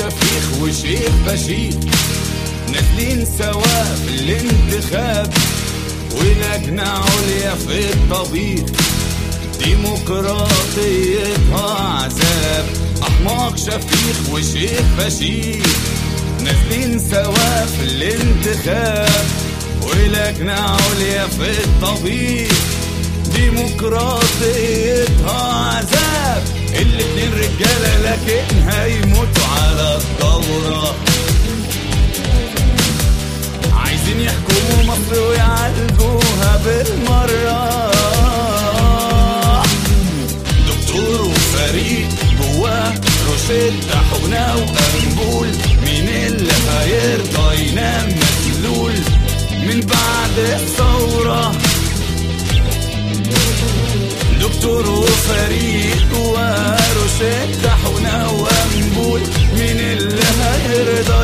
شفيخ وشيخ بشير نازلين سوا في الانتخاب ولجنة عليا في الطبيخ ديمقراطيتها عذاب أحمق شفيخ وشيخ بشير نازلين سوا في الانتخاب ولجنة عليا في الطبيخ ديمقراطيتها عذاب الاتنين رجالة لكن هيموتوا على الدورة عايزين يحكموا مصر ويعالجوها بالمرة دكتور وفريق جواه روشتة حقنة وأنبول مين اللي هيرضى ينام مسلول من بعد الثورة دكتور وفريق جواه روشتة حقنة وأنبول مين اللي هيرضى